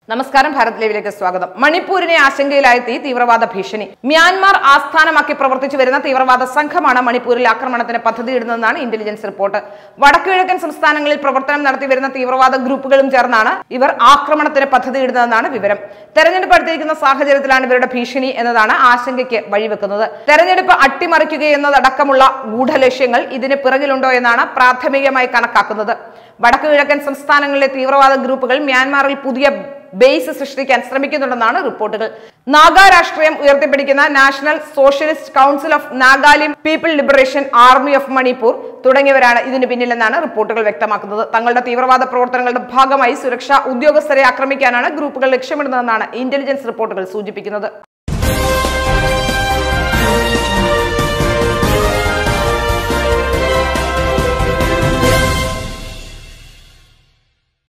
നമസ്കാരം ഭാരത് ലൈവിലേക്ക് സ്വാഗതം മണിപ്പൂരിനെ ആശങ്കയിലായെത്തി തീവ്രവാദ ഭീഷണി മ്യാൻമാർ ആസ്ഥാനമാക്കി പ്രവർത്തിച്ചു വരുന്ന തീവ്രവാദ സംഘമാണ് മണിപ്പൂരിൽ ആക്രമണത്തിന് പദ്ധതിയിടുന്നതെന്നാണ് ഇന്റലിജൻസ് റിപ്പോർട്ട് വടക്കുകിഴക്കൻ സംസ്ഥാനങ്ങളിൽ പ്രവർത്തനം നടത്തി വരുന്ന തീവ്രവാദ ഗ്രൂപ്പുകളും ചേർന്നാണ് ഇവർ ആക്രമണത്തിന് പദ്ധതിയിടുന്നതെന്നാണ് വിവരം തെരഞ്ഞെടുപ്പ് അടുത്തിരിക്കുന്ന സാഹചര്യത്തിലാണ് ഇവരുടെ ഭീഷണി എന്നതാണ് ആശങ്കയ്ക്ക് വഴിവെക്കുന്നത് തെരഞ്ഞെടുപ്പ് അട്ടിമറിക്കുകയെന്നതടക്കമുള്ള ഗൂഢലക്ഷ്യങ്ങൾ ഇതിന് പിറകിലുണ്ടോ എന്നാണ് പ്രാഥമികമായി കണക്കാക്കുന്നത് വടക്കു കിഴക്കൻ സംസ്ഥാനങ്ങളിലെ തീവ്രവാദ ഗ്രൂപ്പുകൾ മ്യാൻമാറിൽ പുതിയ ബേസ് സൃഷ്ടിക്കാൻ ശ്രമിക്കുന്നുണ്ടെന്നാണ് റിപ്പോർട്ടുകൾ നാഗാ രാഷ്ട്രീയം ഉയർത്തിപ്പിടിക്കുന്ന national socialist council of Nagalim people liberation army of Manipur തുടങ്ങിയവരാണ് ഇതിന് പിന്നിലെന്നാണ് റിപ്പോർട്ടുകൾ വ്യക്തമാക്കുന്നത് തങ്ങളുടെ തീവ്രവാദ പ്രവർത്തനങ്ങളുടെ ഭാഗമായി സുരക്ഷാ ഉദ്യോഗസ്ഥരെ ആക്രമിക്കാനാണ് ഗ്രൂപ്പുകൾ ലക്ഷ്യമിടുന്നതെന്നാണ് ഇന്റലിജൻസ് റിപ്പോർട്ടുകൾ സൂചിപ്പിക്കുന്നത്